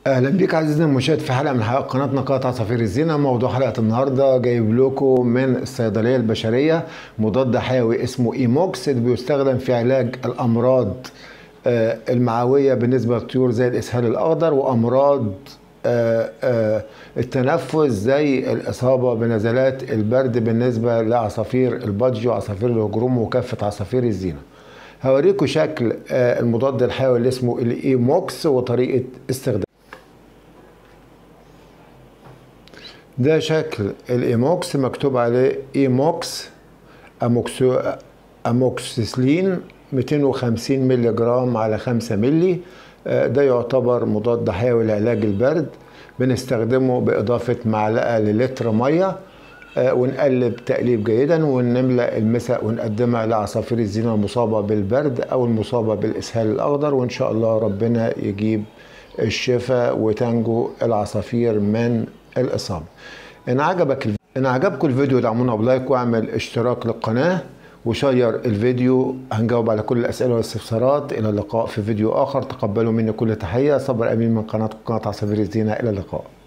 اهلا بيك عزيزنا المشاهد في حلقه من حلقات قناتنا قناه عصافير الزينه موضوع حلقه النهارده جايب لكم من الصيدليه البشريه مضاد حيوي اسمه ايموكس اللي بيستخدم في علاج الامراض آه، المعويه بالنسبه للطيور زي الاسهال الاخضر وامراض آه، آه، التنفس زي الاصابه بنزلات البرد بالنسبه لعصافير البادجي وعصافير الهجروم وكافه عصافير الزينه هوريكم شكل آه، المضاد الحيوي اللي اسمه الايموكس وطريقه استخدامه ده شكل الايموكس مكتوب عليه ايموكس أموكسو اموكسيسلين 250 مللي جرام على 5 مللي آه، ده يعتبر مضاد حيوي لعلاج البرد بنستخدمه بإضافة معلقة للتر مية آه، ونقلب تقليب جيدا ونملأ المسق ونقدمها لعصافير الزينة المصابة بالبرد أو المصابة بالإسهال الأخضر وإن شاء الله ربنا يجيب الشفاء وتنجو العصافير من الإصابة إن عجبك الف... إن عجبكم الفيديو دعمونا بلايك واعمل اشتراك للقناة وشير الفيديو هنجاوب على كل الأسئلة والاستفسارات إلى اللقاء في فيديو آخر تقبلوا مني كل تحية صبر أمين من قناة قناة عصافير الزينة إلى اللقاء